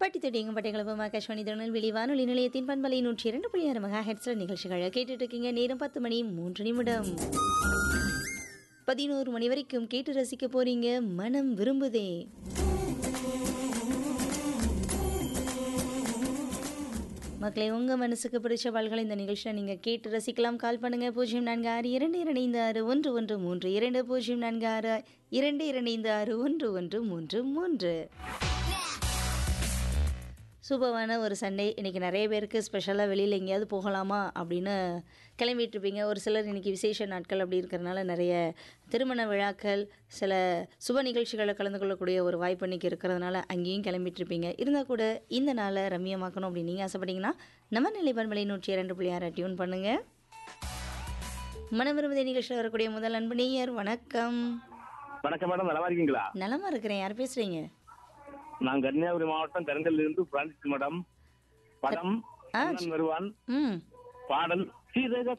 பட்டி தொட்டியங்க பட்டைகளப்பும் ஆகாஷ்வாணி திருநெல்வேலி வானொலி நிலையத்தின் பண்பலை நூற்றி இரண்டு புள்ளி ஆறு மெகா ஹெட்ஸில் நிகழ்ச்சிகளை கேட்டுட்டு இருக்கீங்க நேரம் பத்து மணி மூன்று நிமிடம் பதினோரு மணி வரைக்கும் கேட்டு ரசிக்க போறீங்க மனம் விரும்புதே மக்களே உங்கள் மனசுக்கு பிடிச்ச பால்களை இந்த நிகழ்ச்சியில் நீங்கள் கேட்டு ரசிக்கலாம் கால் பண்ணுங்கள் பூஜ்ஜியம் நான்கு ஆறு இரண்டு இரண்டு ஐந்து ஆறு ஒன்று ஒன்று மூன்று இரண்டு பூஜ்ஜியம் நான்கு ஆறு இரண்டு இரண்டு ஐந்து ஆறு ஒன்று ஒன்று மூன்று மூன்று சூப்பரான ஒரு சண்டே இன்றைக்கி நிறைய பேருக்கு ஸ்பெஷலாக வெளியில் எங்கேயாவது போகலாமா அப்படின்னு கிளம்பிட்டு இருப்பீங்க ஒரு சிலர் இன்றைக்கி விசேஷ நாட்கள் அப்படி இருக்கிறனால நிறைய திருமண விழாக்கள் சில சுப நிகழ்ச்சிகளில் கலந்து கொள்ளக்கூடிய ஒரு வாய்ப்பு இன்றைக்கி இருக்கிறதுனால அங்கேயும் கிளம்பிட்டு இருப்பீங்க இருந்தால் கூட இந்த நாளை ரம்மியமாக்கணும் அப்படின்னு நீங்கள் ஆசைப்பட்டீங்கன்னா நம்ம நிலைப்பண்பலை நூற்றி இரண்டு புள்ளி ஆறு டியூன் பண்ணுங்கள் மனவிரும்புதை நிகழ்ச்சியில் வரக்கூடிய முதல் அன்பு நேயர் வணக்கம் வணக்கம் மேடம் நல்லா இருக்கீங்களா நலமா இருக்கிறேன் யார் பேசுகிறீங்க நான் கன்னியாகுமரி மாவட்டம் கருங்கல்ல இருந்து பிரான்சிஸ் மேடம் படம் ஆ. கண்ணன் வருவான் ம் பாடல் சீதக